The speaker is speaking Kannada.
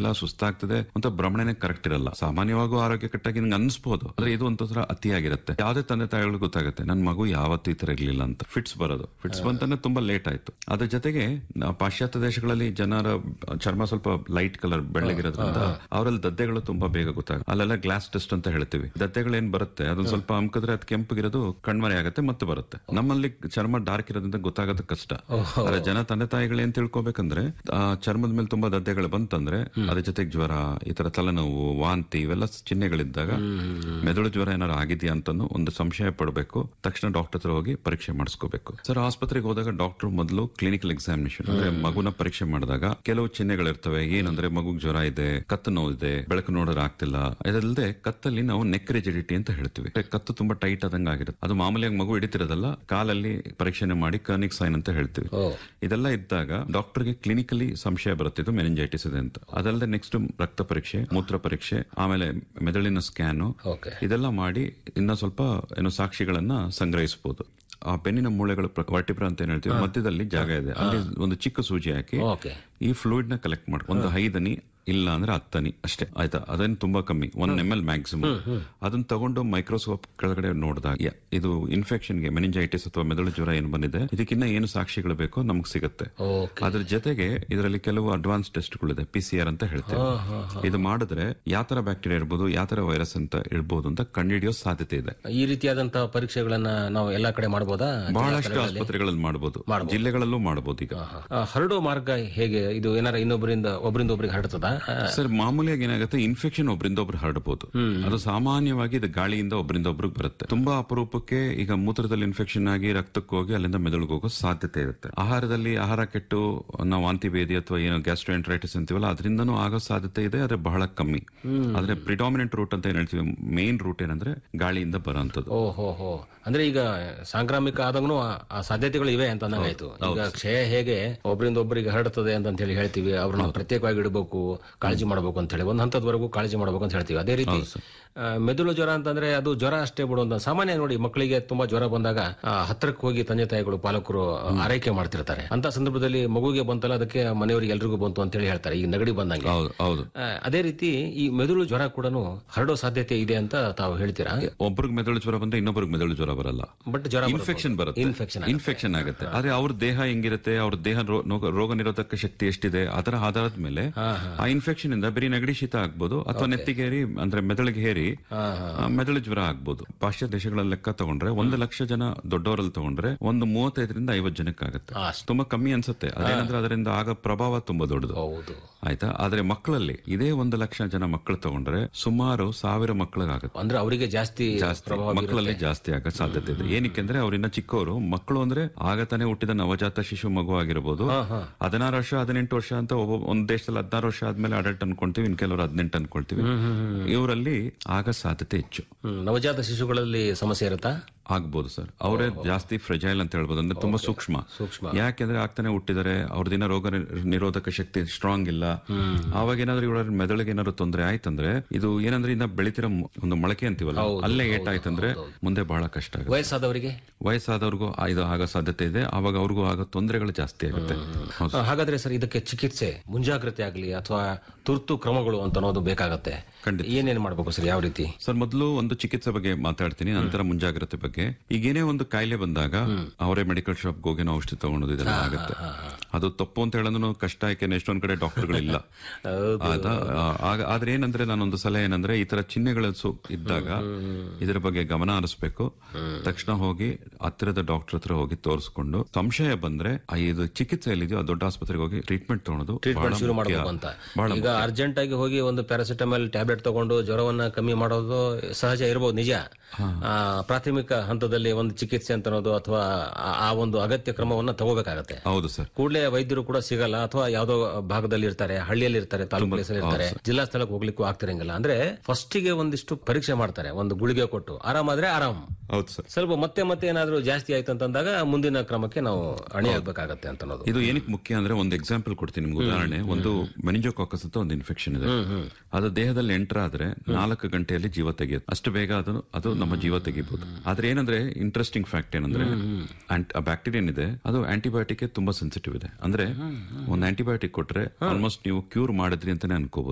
ಇಲ್ಲ ಸುಸ್ತಾಗ್ತದೆ ಅಂತ ಭ್ರಮಣನೆ ಕರೆಕ್ಟ್ ಇರಲ್ಲ ಸಾಮಾನ್ಯವಾಗೂ ಆರೋಗ್ಯ ಕಟ್ಟಾಗಿ ನಿಂಗೆ ಅನ್ಸ್ಬೋದು ಆದ್ರೆ ಇದು ಒಂಥರ ಅತಿಯಾಗಿರುತ್ತೆ ಯಾವ್ದೇ ತಂದೆ ತಾಯಿಗಳು ಗೊತ್ತಾಗುತ್ತೆ ನನ್ನ ಮಗು ಯಾವತ್ತೂ ಈ ತರ ಇರ್ಲಿಲ್ಲ ಅಂತ ಫಿಟ್ಸ್ ಬರೋದು ಫಿಟ್ಸ್ ಬಂತಾನೆ ತುಂಬಾ ಲೇಟ್ ಆಯ್ತು ಅದ್ರ ಜೊತೆಗೆ ನಾ- ಪಾಶ್ಚಾತ್ಯ ದೇಶಗಳಲ್ಲಿ ಜನರ ಚರ್ಮ ಸ್ವಲ್ಪ ಲೈಟ್ ಕಲರ್ ಬೆಳ್ಳಗಿರೋದ್ರಿಂದ ಅವರಲ್ಲಿ ದದ್ದೆಗಳು ತುಂಬಾ ಬೇಗ ಗೊತ್ತಾಗುತ್ತೆ ಅಲ್ಲೆಲ್ಲ ಗ್ಲಾಸ್ ಟೆಸ್ಟ್ ಅಂತ ಹೇಳ್ತೀವಿ ದದ್ದೆಗಳು ಏನ್ ಬರುತ್ತೆ ಅದನ್ನ ಸ್ವಲ್ಪ ಅಮ್ಕಿದ್ರೆ ಅದು ಕೆಂಪಗಿರೋದು ಕಣ್ಮರೆ ಆಗುತ್ತೆ ಮತ್ತೆ ಬರುತ್ತೆ ನಮ್ಮಲ್ಲಿ ಚರ್ಮ ಡಾರ್ಕ್ ಇರೋದ್ರಿಂದ ಗೊತ್ತಾಗೋದು ಕಷ್ಟ ಆದ್ರೆ ಜನ ತಂದೆ ತಾಯಿಗಳು ಏನ್ ತಿಳ್ಕೊಬೇಕಂದ್ರೆ ಆ ಚರ್ಮದ ಮೇಲೆ ತುಂಬಾ ದದ್ದೆಗಳು ಬಂತಂದ್ರೆ ಅದ್ರ ಜೊತೆಗೆ ಜ್ವರ ಈ ತರ ತಲೆನೋವು ವಾಂತಿ ಇವೆಲ್ಲ ಚಿಹ್ನೆಗಳಿದ್ದಾಗ ಮೆದುಳು ಜ್ವರ ಏನಾರು ಆಗಿದೆಯಾ ಅಂತ ಒಂದು ಸಂಶಯ ಪಡಬೇಕು ತಕ್ಷಣ ಡಾಕ್ಟರ್ ಹತ್ರ ಹೋಗಿ ಪರೀಕ್ಷೆ ಮಾಡಿಸ್ಕೋಬೇಕು ಸರ್ ಆಸ್ಪತ್ರೆಗೆ ಹೋದಾಗ ಡಾಕ್ಟರ್ ಮೊದಲು ಕ್ಲಿನಿಕಲ್ ಎಕ್ಸಾಮಿನೇಷನ್ ಅಂದ್ರೆ ಮಗುನ ಪರೀಕ್ಷೆ ಮಾಡಿದಾಗ ಕೆಲವು ಚಿಹ್ನೆಗಳಿರ್ತವೆ ಏನಂದ್ರೆ ಮಗುಗ್ ಜ್ವರ ಇದೆ ಕತ್ತು ನೋವಿದೆ ಬೆಳಕು ನೋಡೋರ್ ಆಗ್ತಿಲ್ಲ ಇದಲ್ಲದೆ ಕತ್ತಲ್ಲಿ ನಾವು ನೆಕ್ ರಿಜಿಡಿಟಿ ಅಂತ ಹೇಳ್ತೀವಿ ಅಂದ್ರೆ ಕತ್ತು ತುಂಬಾ ಟೈಟ್ ಆದಂಗ ಆಗಿರುತ್ತೆ ಅದು ಮಾಮೂಲಿಯಾಗಿ ಮಗು ಹಿಡಿತಿರೋದಲ್ಲ ಕಾಲಲ್ಲಿ ಪರೀಕ್ಷೆನೆ ಮಾಡಿ ಕರ್ನಿಕ್ ಸೈನ್ ಅಂತ ಹೇಳ್ತೀವಿ ಇದೆಲ್ಲ ಇದ್ದಾಗ ಡಾಕ್ಟರ್ಗೆ ಕ್ಲಿನಿಕಲಿ ಸಂಶಯ ಬರುತ್ತೆ ಇದು ಮೆನಿಂಜೈಟಿಸ್ ಇದೆ ಅಂತ ಅದಲ್ಲದೆ ನೆಕ್ಸ್ಟ್ ರಕ್ತ ಪರೀಕ್ಷೆ ಮೂತ್ರ ಪರೀಕ್ಷೆ ಆಮೇಲೆ ಮೆದುಳಿನ ಸ್ಕ್ಯಾನು ಓಕೆ ಇದೆಲ್ಲ ಮಾಡಿ ಇನ್ನ ಸ್ವಲ್ಪ ಏನು ಸಾಕ್ಷಿಗಳನ್ನ ಸಂಗ್ರಹಿಸಬಹುದು ಆ ಬೆನ್ನಿನ ಮೂಳೆಗಳು ವರ್ಟಿಬ್ರ ಅಂತ ಏನ್ ಹೇಳ್ತೀವಿ ಮಧ್ಯದಲ್ಲಿ ಜಾಗ ಇದೆ ಅಲ್ಲಿ ಒಂದು ಚಿಕ್ಕ ಸೂಜಿ ಹಾಕಿ ಓಕೆ ಈ ಫ್ಲೂಯಿಡ್ ನ ಕಲೆಕ್ಟ್ ಮಾಡಿ ಒಂದು ಐದನಿ ಇಲ್ಲ ಅಂದ್ರೆ ಹತ್ತನಿ ಅಷ್ಟೇ ಆಯ್ತಾ ಅದೇನು ತುಂಬಾ ಕಮ್ಮಿ ಒನ್ ಎಂ ಎಲ್ ಮ್ಯಾಕ್ಸಿಮಮ್ ಅದನ್ನ ತಗೊಂಡು ಮೈಕ್ರೋಸ್ಕೋಪ್ ಕೆಳಗಡೆ ನೋಡಿದಾಗ ಯ- ಇದು ಇನ್ಫೆಕ್ಷನ್ಗೆ ಮೆನಿಂಜೈಟಿಸ್ ಅಥವಾ ಮೆದುಳು ಜ್ವರ ಏನು ಬಂದಿದೆ ಇದಕ್ಕಿನ್ನ ಏನು ಸಾಕ್ಷಿಗಳು ಬೇಕೋ ನಮ್ಗೆ ಸಿಗುತ್ತೆ ಓಕೆ ಅದ್ರ ಜೊತೆಗೆ ಇದರಲ್ಲಿ ಕೆಲವು ಅಡ್ವಾನ್ಸ್ ಟೆಸ್ಟ್ಗಳಿದೆ ಪಿ ಸಿ ಆರ್ ಅಂತ ಹೇಳ್ತೇವೆ ಇದು ಮಾಡಿದ್ರೆ ಯಾವ ತರ ಬ್ಯಾಕ್ಟೀರಿಯಾ ಇರ್ಬೋದು ಯಾವ ತರ ವೈರಸ್ ಅಂತ ಇರ್ಬೋದು ಅಂತ ಕಂಡುಹಿಡಿಯೋ ಸಾಧ್ಯತೆ ಇದೆ ಈ ರೀತಿಯಾದಂತಹ ಪರೀಕ್ಷೆಗಳನ್ನ ನಾವು ಎಲ್ಲಾ ಕಡೆ ಮಾಡಬಹುದಾ ಬಹಳಷ್ಟು ಆಸ್ಪತ್ರೆಗಳಲ್ಲಿ ಮಾಡಬಹುದು ಜಿಲ್ಲೆಗಳಲ್ಲೂ ಮಾಡಬಹುದು ಈಗ ಹರಡೋ ಮಾರ್ಗ ಹೇಗೆ ಇದು ಏನಾರ ಇನ್ನೊಬ್ಬರಿಂದ ಒಬ್ಬರಿಂದ ಒಬ್ಬರಿಗೆ ಹರಡ್ತದ ಸರ್ ಮಾಮೂಲಿಯಾಗಿ ಏನಾಗುತ್ತೆ ಇನ್ಫೆಕ್ಷನ್ ಒಬ್ರಿಂದ ಒಬ್ರು ಹರಡಬಹುದು ಅದು ಸಾಮಾನ್ಯವಾಗಿ ಇದು ಗಾಳಿಯಿಂದ ಒಬ್ರಿಂದ ಒಬ್ರಿಗೆ ಬರುತ್ತೆ ತುಂಬಾ ಅಪರೂಪಕ್ಕೆ ಈಗ ಮೂತ್ರದಲ್ಲಿ ಇನ್ಫೆಕ್ಷನ್ ಆಗಿ ರಕ್ತಕ್ಕೆ ಹೋಗಿ ಅಲ್ಲಿಂದ ಮೆದುಳಿಗೆ ಹೋಗೋ ಸಾಧ್ಯತೆ ಇರುತ್ತೆ ಆಹಾರದಲ್ಲಿ ಆಹಾರ ಕೆಟ್ಟು ನಾವು ವಾಂತಿ ಭೇದಿ ಅಥವಾ ಏನೋ ಗ್ಯಾಸ್ಟ್ರೋಎಂಟ್ರೈಟಿಸ್ ಅಂತೀವಲ್ಲ ಅದರಿಂದನೂ ಆಗೋ ಸಾಧ್ಯತೆ ಇದೆ ಆದ್ರೆ ಬಹಳ ಕಮ್ಮಿ ಆದ್ರೆ ಪ್ರಿಡಾಮಿನೆಂಟ್ ರೂಟ್ ಅಂತ ಏನ್ ಹೇಳ್ತೀವಿ ಮೇನ್ ರೂಟ್ ಏನಂದ್ರೆ ಗಾಳಿಯಿಂದ ಬರೋಂಥದ್ದು ಓಹೋ ಹೋ ಅಂದ್ರೆ ಈಗ ಸಾಂಕ್ರಾಮಿಕ ಆದಾಗೂ ಆ ಸಾಧ್ಯತೆಗಳು ಇವೆ ಅಂತ ಅಂದಂಗಾಯ್ತು ಈಗ ಕ್ಷಯ ಹೇಗೆ ಒಬ್ಬರಿಂದ ಒಬ್ಬರಿಗೆ ಹರಡುತ್ತದೆ ಅಂತ ಹೇಳಿ ಹೇಳ್ತೀವಿ ಅವ್ರನ್ನ ಪ್ರತ್ಯೇಕವಾಗಿ ಇಡಬೇಕು ಕಾಳಜಿ ಮಾಡಬೇಕು ಅಂತ ಹೇಳಿ ಒಂದು ಹಂತದವರೆಗೂ ಕಾಳಜಿ ಮಾಡಬೇಕು ಅಂತ ಹೇಳ್ತೀವಿ ಅದೇ ರೀತಿ ಆ, ಮೆದುಳು ಜ್ವರ ಅಂತಂದ್ರೆ ಅದು ಜ್ವರ ಅಷ್ಟೇ ಬಿಡುವಂತ ಸಾಮಾನ್ಯ ನೋಡಿ ಮಕ್ಕಳಿಗೆ ತುಂಬಾ ಜ್ವರ ಬಂದಾಗ ಆ, ಹತ್ರಕ್ಕೆ ಹೋಗಿ ತಂದೆ ತಾಯಿಗಳು ಪಾಲಕರು ಆರೈಕೆ ಮಾಡ್ತಿರ್ತಾರೆ ಅಂತ ಸಂದರ್ಭದಲ್ಲಿ ಮಗುಗೆ ಬಂತಲ್ಲ ಅದಕ್ಕೆ ಮನೆಯವರಿಗೆ ಎಲ್ರಿಗೂ ಬಂತು ಅಂತ ಹೇಳಿ ಹೇಳ್ತಾರೆ ಈಗ ನೆಗಡಿ ಬಂದಂಗೆ ಹೌದು ಹೌದು ಆ, ಅದೇ ರೀತಿ ಈ ಮೆದುಳು ಜ್ವರ ಕೂಡ ಹರಡೋ ಸಾಧ್ಯತೆ ಇದೆ ಅಂತ ತಾವು ಹೇಳ್ತೀರಾ ಒಬ್ರಿಗೆ ಮೆದುಳು ಜ್ವರ ಬಂದ್ರೆ ಇನ್ನೊಬ್ರಿಗೆ ಮೆದುಳು ಜ್ವರ ಬರಲ್ಲ ಬಟ್ ಜ್ವರ ಇನ್ಫೆಕ್ಷನ್ ಬರುತ್ತೆ ಇನ್ಫೆಕ್ಷನ್ ಇನ್ಫೆಕ್ಷನ್ ಆಗುತ್ತೆ ಆದ್ರೆ ಅವ್ರ ದೇಹ ಹೆಂಗಿರುತ್ತೆ ಅವ್ರ ದೇಹ ರೋ- ನೋಗ- ರೋಗ ನಿರೋಧಕ ಶಕ್ತಿ ಎಷ್ಟಿದೆ ಅದರ ಆಧಾರದ ಮೇಲೆ ಆ ಇನ್ಫೆಕ್ಷನ್ ಇಂದ ಬರೀ ನೆಗಡಿ ಶೀತ ಆಗ್ಬೋದು ಅಥವಾ ನೆತ್ತಿಗೇರಿ ಅಂದ್ರೆ ಮೆದುಳಿಗೆ ಹೇರಿ ಆ, ಮೆದುಳು ಜ್ವರ ಆಗ್ಬೋದು ಪಾಶ್ಚಾತ್ಯ ದೇಶಗಳಲ್ಲಿ ಲೆಕ್ಕ ತಗೊಂಡ್ರೆ ಒಂದು ಲಕ್ಷ ಜನ ದೊಡ್ಡವರಲ್ಲಿ ತಗೊಂಡ್ರೆ ಒಂದು ಮೂವತ್ತೈದರಿಂದ ಐವತ್ತು ಜನಕ್ಕೆ ಆಗುತ್ತೆ ಅಷ್ಟು. ತುಂಬಾ ಕಮ್ಮಿ ಅನ್ಸುತ್ತೆ ಅದೇನಂದ್ರೆ ಅದರಿಂದ ಆಗ ಪ್ರಭಾವ ತುಂಬಾ ದೊಡ್ಡದು ಹೌದು ಆಯ್ತಾ ಆದ್ರೆ ಮಕ್ಕಳಲ್ಲಿ ಇದೇ ಒಂದು ಲಕ್ಷ ಜನ ಮಕ್ಕಳು ತಗೊಂಡ್ರೆ ಸುಮಾರು ಸಾವಿರ ಮಕ್ಕಳಿಗಾಗುತ್ತೆ ಅಂದ್ರೆ ಅವರಿಗೆ ಜಾಸ್ತಿ ಜಾಸ್ತಿ ಪ್ರಭಾವ ಮಕ್ಕಳಲ್ಲಿ ಜಾಸ್ತಿ ಆಗೋ ಸಾಧ್ಯತೆ ಇದೆ ಏನಕ್ಕೆಂದ್ರೆ ಅವ್ರಿನ್ನ ಚಿಕ್ಕವರು ಮಕ್ಕಳು ಅಂದ್ರೆ ಆಗ ತಾನೇ ಹುಟ್ಟಿದ ನವಜಾತ ಶಿಶು ಮಗು ಆಗಿರಬಹುದು ಹದಿನಾರು ವರ್ಷ ಹದಿನೆಂಟು ವರ್ಷ ಅಂತ ಒಬ್ಬ ಒಂದ್ ದೇಶದಲ್ಲಿ ಹದಿನಾರು ವರ್ಷ ಆದ್ಮೇಲೆ ಅಡಲ್ಟ್ ಅನ್ಕೊಂತೀವಿ ಇನ್ ಕೆಲವರು ಹದಿನೆಂಟು ಅನ್ಕೊಳ್ತೀವಿ ಇವರಲ್ಲಿ ಆಗ ಸಾಧ್ಯತೆ ಹೆಚ್ಚು ಹ್ಮ್, ನವಜಾತ ಶಿಶುಗಳಲ್ಲಿ ಸಮಸ್ಯೆ ಇರುತ್ತಾ ಆಗ್ಬೋದು ಸರ್ ಅವರೇ ಜಾಸ್ತಿ ಫ್ರೆಜೈಲ್ ಅಂತ ಹೇಳ್ಬೋದು ಅಂದ್ರೆ ತುಂಬಾ ಸೂಕ್ಷ್ಮ ಸೂಕ್ಷ್ಮ. ಯಾಕೆಂದ್ರೆ ಆಗ್ತಾನೆ ಹುಟ್ಟಿದರೆ ಅವ್ರದಿನ ರೋಗ ನಿ- ನಿರೋಧಕ ಶಕ್ತಿ ಸ್ಟ್ರಾಂಗ್ ಇಲ್ಲ ಅವಾಗ ಏನಾದ್ರು ಇವಳ ಮೆದುಳಿಗೆ ಏನಾದ್ರು ತೊಂದರೆ ಆಯ್ತಂದ್ರೆ ಇದು ಏನಂದ್ರೆ ಇನ್ನ ಬೆಳಿತಿರೋ ಮ- ಒಂದು ಮೊಳಕೆ ಅಂತೀವಲ್ಲ ಅಲ್ಲೇ ಏಟಾಯ್ತಂದ್ರೆ ಮುಂದೆ ಬಹಳ ಕಷ್ಟ ಆಗುತ್ತೆ ವಯಸ್ಸಾದವರಿಗೆ ವಯಸ್ಸಾದವ್ರಿಗೂ ಆ- ಇದು ಆಗೋ ಸಾಧ್ಯತೆ ಇದೆ ಅವಾಗ ಅವ್ರಿಗೂ ಆಗೋ ತೊಂದರೆಗಳು ಜಾಸ್ತಿ ಆಗುತ್ತೆ ಹೌದು. ಆ, ಹಾಗಾದ್ರೆ ಸರ್ ಇದಕ್ಕೆ ಚಿಕಿತ್ಸೆ ಮುಂಜಾಗ್ರತೆ ಆಗಲಿ ಅಥವಾ ತುರ್ತು ಕ್ರಮಗಳು ಅಂತ ಅನ್ನೋದು ಬೇಕಾಗತ್ತೆ ಖಂಡಿತ. ಏನೇನ್ ಮಾಡ್ಬೇಕು ಸರ್ ಯಾವ ರೀತಿ ಸರ್ ಮೊದಲು ಒಂದು ಚಿಕಿತ್ಸೆ ಬಗ್ಗೆ ಮಾತಾಡ್ತೀನಿ ನಂತರ ಮುಂಜಾಗ್ರತೆ ಬಗ್ಗೆ ಈಗ ಏನೇ ಒಂದು ಕಾಯಿಲೆ ಬಂದಾಗ ಅವರೇ ಮೆಡಿಕಲ್ ಶಾಪ್ ಹೋಗಿ ನಾವು ಔಷಧಿ ತಗೊಳೋದು ಇದೆಲ್ಲ ಆಗುತ್ತೆ ಅದು ತಪ್ಪು ಅಂತ ಹೇಳೋದು ಕಷ್ಟ ಯಾಕೆಂದ್ರೆ ಎಷ್ಟೊಂದ್ ಕಡೆ ಡಾಕ್ಟರ್ಗಳಿಲ್ಲ ಆಯ್ತಾ? ಆ, ಆಗ- ಆದ್ರೆ ಏನಂದ್ರೆ ನಾನೊಂದು ಸಲಹೆ ಏನಂದ್ರೆ ಈ ತರ ಚಿಹ್ನೆಗಳು ಸು- ಇದ್ದಾಗ ಇದರ ಬಗ್ಗೆ ಗಮನ ಹರಿಸ್ಬೇಕು ತಕ್ಷಣ ಹೋಗಿ ಹತ್ತಿರದ ಡಾಕ್ಟರ್ ಹತ್ರ ಹೋಗಿ ತೋರಿಸ್ಕೊಂಡು ಸಂಶಯ ಬಂದ್ರೆ ಆ ಇದು ಚಿಕಿತ್ಸೆ ಎಲ್ಲಿದೆಯೋ ಆ ದೊಡ್ಡ ಆಸ್ಪತ್ರೆಗೆ ಹೋಗಿ ಟ್ರೀಟ್ಮೆಂಟ್ ತಗೊಳೋದು ಟ್ರೀಟ್ಮೆಂಟ್ ಶುರು ಮಾಡಬೇಕು ಅಂತ ಈಗ ಅರ್ಜೆಂಟ್ ಆಗಿ ಹೋಗಿ ಒಂದು ಪ್ಯಾರಾಸಿಟಮಾಲ್ ಟ್ಯಾಬ್ಲೆಟ್ ತಗೊಂಡು ಜ್ವರವನ್ನ ಕಮ್ಮಿ ಮಾಡೋದು ಸಹಜ ಇರಬಹುದು ನಿಜ ಆ, ಪ್ರಾಥಮಿಕ ಹಂತದಲ್ಲಿ ಒಂದು ಚಿಕಿತ್ಸೆ ಅಂತ ಅನ್ನೋದು ಅಥವಾ ಆ- ಆ ಒಂದು ಅಗತ್ಯ ಕ್ರಮವನ್ನ ತಗೋಬೇಕಾಗತ್ತೆ ಹೌದು ಸರ್ ಕೂಡಲೇ ವೈದ್ಯರು ಕೂಡ ಸಿಗಲ್ಲ ಅಥವಾ ಯಾವ್ದೋ ಭಾಗದಲ್ಲಿ ಇರ್ತಾರೆ ಹಳ್ಳಿಯಲ್ಲಿ ಇರ್ತಾರೆ ತಾಲೂಕು ಪ್ಲೇಸಲ್ಲಿ ಇರ್ತಾರೆ ಜಿಲ್ಲಾ ಸ್ಥಳಕ್ಕೆ ಹೋಗ್ಲಿಕ್ಕೂ ಆಗ್ತಿರಂಗಿಲ್ಲ ಅಂದ್ರೆ ಫಸ್ಟ್ ಗೆ ಒಂದಿಷ್ಟು ಪರೀಕ್ಷೆ ಮಾಡ್ತಾರೆ ಒಂದು ಗುಳಿಗೆ ಕೊಟ್ಟು ಆರಾಮಾದ್ರೆ ಆರಾಮ್ ಹೌದು ಸರ್ ಸ್ವಲ್ಪ ಮತ್ತೆ ಮತ್ತೆ ಏನಾದ್ರೂ ಜಾಸ್ತಿ ಆಯ್ತು ಅಂತಂದಾಗ ಮುಂದಿನ ಕ್ರಮಕ್ಕೆ ನಾವು ಅಣಿಯಾಗಬೇಕಾಗತ್ತೆ ಅಂತ ಅನ್ನೋದು ಇದು ಏನಕ್ಕೆ ಮುಖ್ಯ ಅಂದ್ರೆ ಒಂದು ಎಕ್ಸಾಂಪಲ್ ಕೊಡ್ತೀನಿ ನಿಮ್ಗೆ ಉದಾಹರಣೆ ಒಂದು ಮೆನಿಂಜೋಕಾಕಸ್ ಅಂತ ಒಂದು ಇನ್ಫೆಕ್ಷನ್ ಇದೆ ಅದು ದೇಹದಲ್ಲಿ ಎಂಟರ್ ಆದ್ರೆ ನಾಲ್ಕು ಗಂಟೆಯಲ್ಲಿ ಜೀವ ತೆಗೆಯುತ್ತೆ ಅಷ್ಟು ಬೇಗ ಅದು ಅದು ನಮ್ಮ ಜೀವ ತೆಗಿಬಹುದು ಆದ್ರೆ ಏನಂದ್ರೆ ಇಂಟ್ರೆಸ್ಟಿಂಗ್ ಫ್ಯಾಕ್ಟ್ ಏನಂದ್ರೆ ಬ್ಯಾಕ್ಟೀರಿಯನ್ ಇದೆ ಅದು ಆಂಟಿಬಯೋಟಿಕ್ ತುಂಬಾ ಸೆನ್ಸಿಟಿವ್ ಇದೆ ಅಂದ್ರೆ ಒಂದು ಆಂಟಿಬಯೋಟಿಕ್ ಕೊಟ್ರೆ ಆಲ್ಮೋಸ್ಟ್ ನೀವು ಕ್ಯೂರ್ ಮಾಡಿದ್ರಿ ಅಂತಾನೆ ಅನ್ಕೋಬಹುದು